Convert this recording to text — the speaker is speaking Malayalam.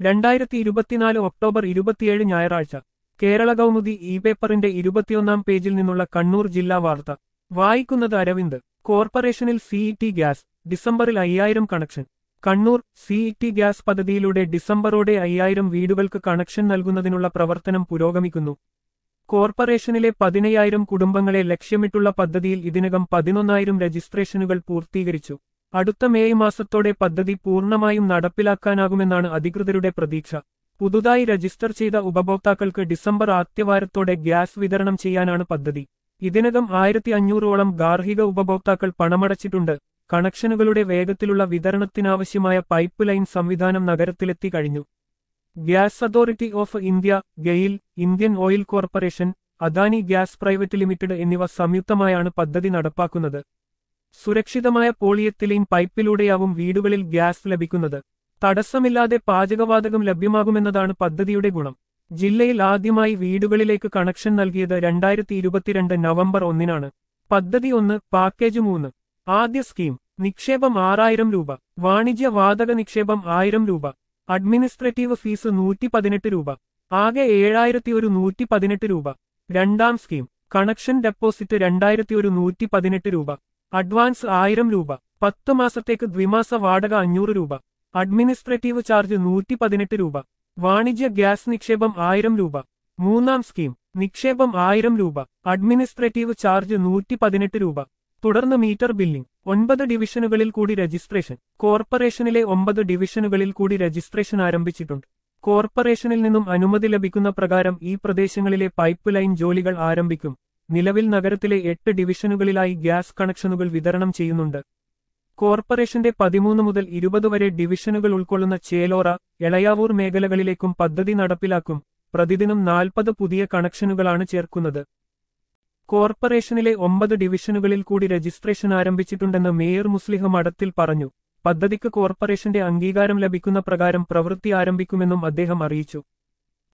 രണ്ടായിരത്തി ഇരുപത്തിനാല് ഒക്ടോബർ ഇരുപത്തിയേഴ് ഞായറാഴ്ച കേരള കൗമുദി ഇ പേപ്പറിന്റെ ഇരുപത്തിയൊന്നാം പേജിൽ നിന്നുള്ള കണ്ണൂർ ജില്ലാ വാർത്ത വായിക്കുന്നത് അരവിന്ദ് കോർപ്പറേഷനിൽ സിഇടി ഗ്യാസ് ഡിസംബറിൽ അയ്യായിരം കണക്ഷൻ കണ്ണൂർ സിഇടി ഗ്യാസ് പദ്ധതിയിലൂടെ ഡിസംബറോടെ അയ്യായിരം വീടുകൾക്ക് കണക്ഷൻ നൽകുന്നതിനുള്ള പ്രവർത്തനം പുരോഗമിക്കുന്നു കോർപ്പറേഷനിലെ പതിനയ്യായിരം കുടുംബങ്ങളെ ലക്ഷ്യമിട്ടുള്ള പദ്ധതിയിൽ ഇതിനകം പതിനൊന്നായിരം രജിസ്ട്രേഷനുകൾ പൂർത്തീകരിച്ചു അടുത്ത മേയ് മാസത്തോടെ പദ്ധതി പൂർണ്ണമായും നടപ്പിലാക്കാനാകുമെന്നാണ് അധികൃതരുടെ പ്രതീക്ഷ പുതുതായി രജിസ്റ്റർ ചെയ്ത ഉപഭോക്താക്കൾക്ക് ഡിസംബർ ആദ്യവാരത്തോടെ ഗ്യാസ് വിതരണം ചെയ്യാനാണ് പദ്ധതി ഇതിനകം ആയിരത്തി അഞ്ഞൂറോളം ഗാർഹിക ഉപഭോക്താക്കൾ പണമടച്ചിട്ടുണ്ട് കണക്ഷനുകളുടെ വേഗത്തിലുള്ള വിതരണത്തിനാവശ്യമായ പൈപ്പ് ലൈൻ സംവിധാനം നഗരത്തിലെത്തി കഴിഞ്ഞു gas authority of India GAIL Indian oil corporation Adani gas private limited എന്നിവ സംയുക്തമായാണ് പദ്ധതി നടപ്പാക്കുന്നത് സുരക്ഷിതമായ പോളിയെത്തിലീൻ പൈപ്പിലൂടെയാവും വീടുകളിൽ ഗ്യാസ് ലഭിക്കുന്നത് തടസ്സമില്ലാതെ പാചകവാതകം ലഭ്യമാകുമെന്നതാണ് പദ്ധതിയുടെ ഗുണം ജില്ലയിൽ ആദ്യമായി വീടുകളിലേക്ക് കണക്ഷൻ നൽകിയത് രണ്ടായിരത്തി ഇരുപത്തിരണ്ട് നവംബർ ഒന്നിനാണ് പദ്ധതി ഒന്ന് പാക്കേജ് മൂന്ന് ആദ്യ സ്കീം നിക്ഷേപം ആറായിരം രൂപ വാണിജ്യ വാതക നിക്ഷേപം ആയിരം രൂപ അഡ്മിനിസ്ട്രേറ്റീവ് ഫീസ് നൂറ്റി പതിനെട്ട് രൂപ ആകെ ഏഴായിരത്തി ഒരു നൂറ്റി പതിനെട്ട് രൂപ രണ്ടാം സ്കീം കണക്ഷൻ ഡെപ്പോസിറ്റ് രണ്ടായിരത്തി ഒരു നൂറ്റി പതിനെട്ട് രൂപ അഡ്വാൻസ് ആയിരം രൂപ പത്ത് മാസത്തേക്ക് ദ്വിമാസ വാടക അഞ്ഞൂറ് രൂപ അഡ്മിനിസ്ട്രേറ്റീവ് ചാർജ് നൂറ്റി പതിനെട്ട് രൂപ വാണിജ്യ ഗ്യാസ് നിക്ഷേപം ആയിരം രൂപ മൂന്നാം സ്കീം നിക്ഷേപം ആയിരം രൂപ അഡ്മിനിസ്ട്രേറ്റീവ് ചാർജ് നൂറ്റി പതിനെട്ട് രൂപ തുടർന്ന് മീറ്റർ ബില്ലിംഗ് ഒൻപത് ഡിവിഷനുകളിൽ കൂടി രജിസ്ട്രേഷൻ കോർപ്പറേഷനിലെ ഒമ്പത് ഡിവിഷനുകളിൽ കൂടി രജിസ്ട്രേഷൻ ആരംഭിച്ചിട്ടുണ്ട് കോർപ്പറേഷനിൽ നിന്നും അനുമതി ലഭിക്കുന്ന പ്രകാരം ഈ പ്രദേശങ്ങളിലെ പൈപ്പ് ലൈൻ ജോലികൾ ആരംഭിക്കും നിലവിൽ നഗരത്തിലെ എട്ട് ഡിവിഷനുകളിലായി ഗ്യാസ് കണക്ഷനുകൾ വിതരണം ചെയ്യുന്നുണ്ട് കോർപ്പറേഷന്റെ പതിമൂന്ന് മുതൽ ഇരുപത് വരെ ഡിവിഷനുകൾ ഉൾക്കൊള്ളുന്ന ചേലോറ എളയാവൂർ മേഖലകളിലേക്കും പദ്ധതി നടപ്പിലാക്കും പ്രതിദിനം നാൽപ്പത് പുതിയ കണക്ഷനുകളാണ് ചേർക്കുന്നത് കോർപ്പറേഷനിലെ ഒമ്പത് ഡിവിഷനുകളിൽ കൂടി രജിസ്ട്രേഷൻ ആരംഭിച്ചിട്ടുണ്ടെന്ന് മേയർ മുസ്ലിഹ് മഠത്തിൽ പറഞ്ഞു പദ്ധതിക്ക് കോർപ്പറേഷന്റെ അംഗീകാരം ലഭിക്കുന്ന പ്രകാരം പ്രവൃത്തി ആരംഭിക്കുമെന്നും അദ്ദേഹം അറിയിച്ചു